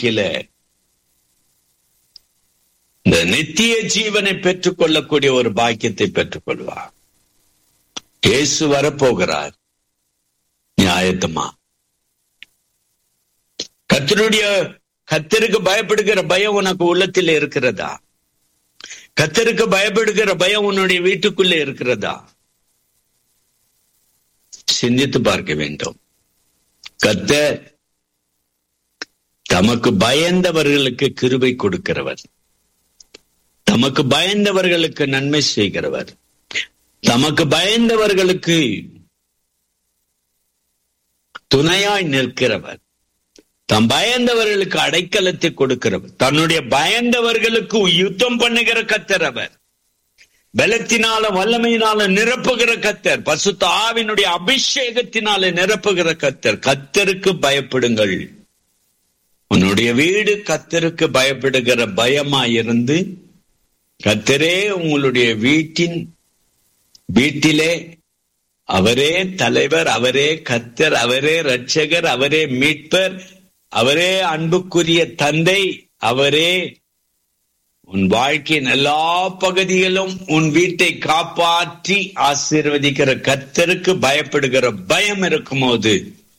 வாழ்க்கையில இந்த நித்திய ஜீவனை பெற்றுக் கொள்ளக்கூடிய ஒரு பாக்கியத்தை பெற்றுக் கொள்வார் இயேசு வரப்போகிறார் நீ ஆயத்தமா கத்தருடைய கத்தருக்கு பயப்படுகிற பயம் உனக்கு உள்ளத்தில் இருக்கிறதா கத்தருக்கு பயப்படுகிற பயம் உன்னுடைய வீட்டுக்குள்ளே இருக்கிறதா சிந்தித்து பார்க்க வேண்டும் கத்தர் தமக்கு பயந்தவர்களுக்கு கிருபை கொடுக்கிறவர் தமக்கு பயந்தவர்களுக்கு நன்மை செய்கிறவர் தமக்கு பயந்தவர்களுக்கு துணையாய் நிற்கிறவர் தம் பயந்தவர்களுக்கு அடைக்கலத்தை கொடுக்கிறவர் தன்னுடைய பயந்தவர்களுக்கு யுத்தம் பண்ணுகிற கத்தர் அவர் பலத்தினால வல்லமையினால நிரப்புகிற கத்தர் பசுத்த ஆவினுடைய அபிஷேகத்தினால நிரப்புகிற கத்தர் கத்தருக்கு பயப்படுங்கள் உன்னுடைய வீடு கத்தருக்கு பயப்படுகிற பயமா இருந்து கத்தரே உங்களுடைய வீட்டின் வீட்டிலே அவரே தலைவர் அவரே கத்தர் அவரே ரட்சகர் அவரே மீட்பர் அவரே அன்புக்குரிய தந்தை அவரே உன் வாழ்க்கையின் எல்லா பகுதிகளும் உன் வீட்டை காப்பாற்றி ஆசீர்வதிக்கிற கத்தருக்கு பயப்படுகிற பயம் இருக்கும்போது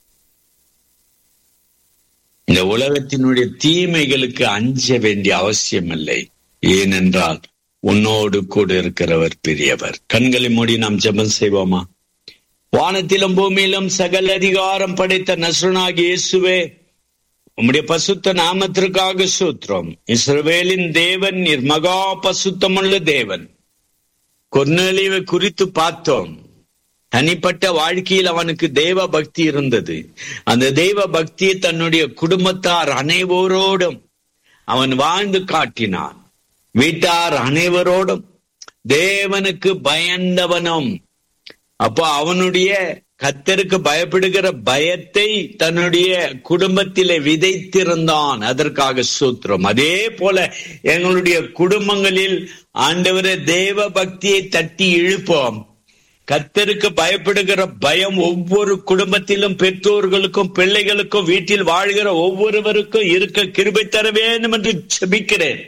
இந்த உலகத்தினுடைய தீமைகளுக்கு அஞ்ச வேண்டிய அவசியம் இல்லை ஏனென்றால் உன்னோடு கூட இருக்கிறவர் பெரியவர் கண்களை மூடி நாம் ஜெபம் செய்வோமா வானத்திலும் பூமியிலும் சகல அதிகாரம் படைத்த நசுனாகி இயேசுவே உம்முடைய பசுத்த நாமத்திற்காக சூத்திரம் இஸ்ரவேலின் தேவன் நீர் மகா பசுத்தமுள்ள தேவன் கொர்நேலியை குறித்து பார்த்தோம் தனிப்பட்ட வாழ்க்கையில் அவனுக்கு தெய்வ பக்தி இருந்தது அந்த தெய்வ பக்தியை தன்னுடைய குடும்பத்தார் அனைவரோடும் அவன் வாழ்ந்து காட்டினான் வீட்டார் அனைவரோடும் தேவனுக்கு பயந்தவனும் அப்போ அவனுடைய கத்தருக்கு பயப்படுகிற பயத்தை தன்னுடைய குடும்பத்திலே விதைத்திருந்தான் அதற்காக சூத்திரம் அதே போல எங்களுடைய குடும்பங்களில் ஆண்டவர தேவ பக்தியை தட்டி இழுப்போம் கத்தருக்கு பயப்படுகிற பயம் ஒவ்வொரு குடும்பத்திலும் பெற்றோர்களுக்கும் பிள்ளைகளுக்கும் வீட்டில் வாழ்கிற ஒவ்வொருவருக்கும் இருக்க கிருபை தர வேண்டும் என்று செபிக்கிறேன்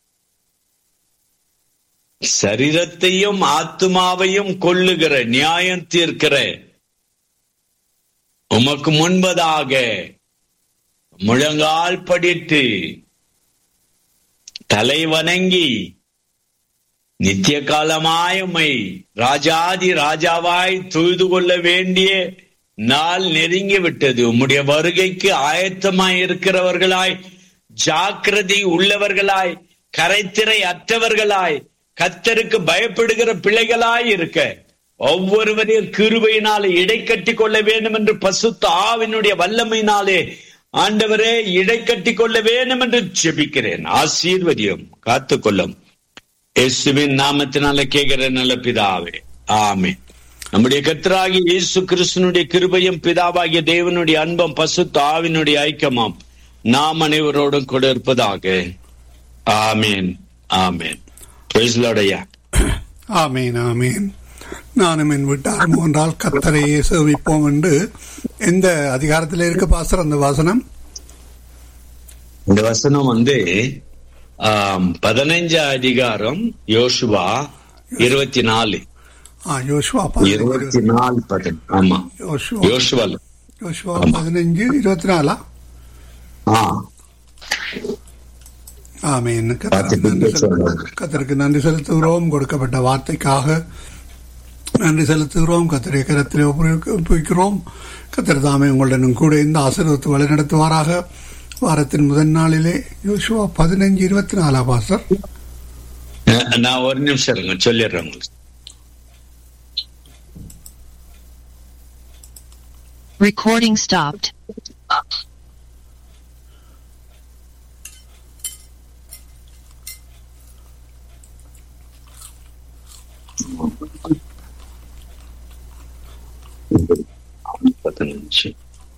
சரீரத்தையும் ஆத்மாவையும் கொள்ளுகிற நியாயம் தீர்க்கிற உமக்கு முன்பதாக முழங்கால் படிட்டு தலை வணங்கி நித்திய காலமாயமை ராஜாதி ராஜாவாய் தொழுது கொள்ள வேண்டிய நாள் நெருங்கி விட்டது உம்முடைய வருகைக்கு ஆயத்தமாய் இருக்கிறவர்களாய் ஜாக்கிரதை உள்ளவர்களாய் கரைத்திரை அற்றவர்களாய் கத்தருக்கு பயப்படுகிற பிள்ளைகளாய் இருக்க ஒவ்வொருவரையும் கிருபையினாலே இடை கட்டி கொள்ள வேண்டும் என்று பசுத்த ஆவினுடைய வல்லமையினாலே ஆண்டவரே இடை கட்டி கொள்ள வேண்டும் என்று ஜெபிக்கிறேன் ஆசீர்வதியும் காத்துக்கொள்ளும் இயேசுவின் நாமத்தினால கேட்கிற நல்ல பிதாவே ஆமே நம்முடைய கத்தராகி இயேசு கிறிஸ்தனுடைய கிருபையும் பிதாவாகிய தேவனுடைய அன்பம் பசுத்த ஆவினுடைய ஐக்கியமாம் நாம் அனைவரோடும் கூட இருப்பதாக ஆமேன் ஆமேன் பிரைஸ்லோடையா ஆமேன் ஆமேன் நானும் என் வீட்டாரும் ஒன்றால் கத்தரையே சேவிப்போம் என்று எந்த அதிகாரத்தில் இருக்க பாசர் அந்த வசனம் இந்த வசனம் வந்து ஆம், பதினைஞ்சா அதிகாரம் யோசுவா இருபத்தி நாலு ஆ யோசுவா இருபத்தி நாலு பதன் ஆமா யோசுவா யோசுவால யோசுவா பதினஞ்சு இருபத்தி நாலா ஆ ஆமேன் பார்த்து கத்தருக்கு நன்றி செலுத்து- சொல்லுங்க. கத்தருக்கு நன்றி செலுத்துகிறோம் கொடுக்கப்பட்ட வார்த்தைக்காக நன்றி செலுத்துகிறோம் கத்தரை கரத்தில் ஒப்புவிக்கிறோம் கத்தர் தாமே உங்களுடன் கூட இந்த ஆசீர்வத்து வழிநடத்துவாராக வாரத்தின் முதல் நாளிலே யோசுவா பதினஞ்சு இருபத்தி நாலா பாசர் நான் நான் ஒரு நிமிஷம் இருங்க சொல்லிடுறேன் உங்களுக்கு Recording stopped. பதினஞ்சு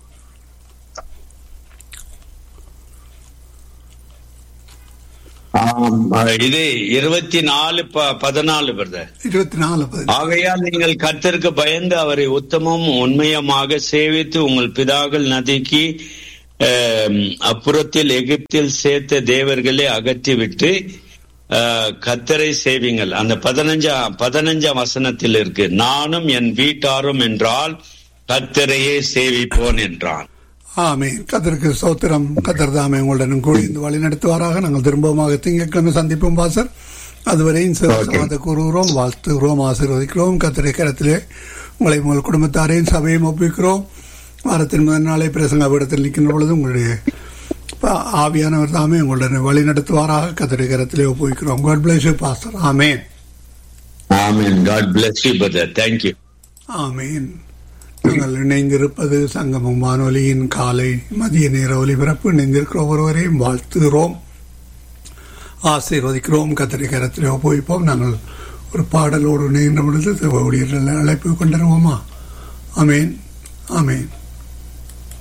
ஆம், இது இருபத்தி நாலு ப- பதினாலு பிரதர் இருபத்தி நாலு பதினஞ்சு ஆகையால் நீங்கள் கர்த்தருக்கு பயந்து அவரை உத்தமம் உண்மையமாக சேவித்து உங்கள் பிதாக்கள் நதிக்கு ஆம், அப்புறத்தில் எகிப்தில் சேர்த்த தேவர்களை அகற்றிவிட்டு ஆஹ், கத்தரை சேவிங்கள் அந்த பதினஞ்சாம் பதினஞ்சாம் வசனத்தில் இருக்கு நானும் என் வீட்டாரும் என்றால் கத்தரையே சேவிப்போன் என்றான் ஆமே கத்தருக்கு சோத்திரம் கத்தர் தாமே உங்களுடன் கூடி இந்த வழி நடத்துவாராக நாங்கள் திரும்பமாக திங்கட்கிழமை சந்திப்போம் பாசர் அதுவரையும் சிவசமாத கூறுகிறோம் வாழ்த்துகிறோம் ஆசீர்வதிக்கிறோம் கத்தரை கரத்திலே உங்களை உங்கள் குடும்பத்தாரையும் சபையும் ஒப்புவிக்கிறோம் வாரத்தின் முதல் நாளை பிரசங்க பீடத்தில் நிற்கின்ற பொழுது உங்களுடைய ப- ஆவியானவர் தாமே உங்களுடன் வழி நடத்துவாராக கத்தரை கரத்திலே ஒப்புவிக்கிறோம் காட் பிளேஸ் பாஸ்டர் ஆமேன் ஆமென் God bless you brother thank you ஆமீன் நாங்கள் இணைந்திருப்பது சங்கமம் வானொலியின் காலை மதிய நேர ஒலிபரப்பு இணைந்திருக்கிற ஒருவரையும் வாழ்த்துகிறோம் ஆசீர்வதிக்கிறோம் கத்திரி கரத்தில் ஒப்புவிப்போம் நாங்கள் ஒரு பாடலோடு இணைகின்ற பொழுது தேவ ஊழியர்கள் அழைப்பு கொண்டிருவோமா ஆமேன் ஆமேன்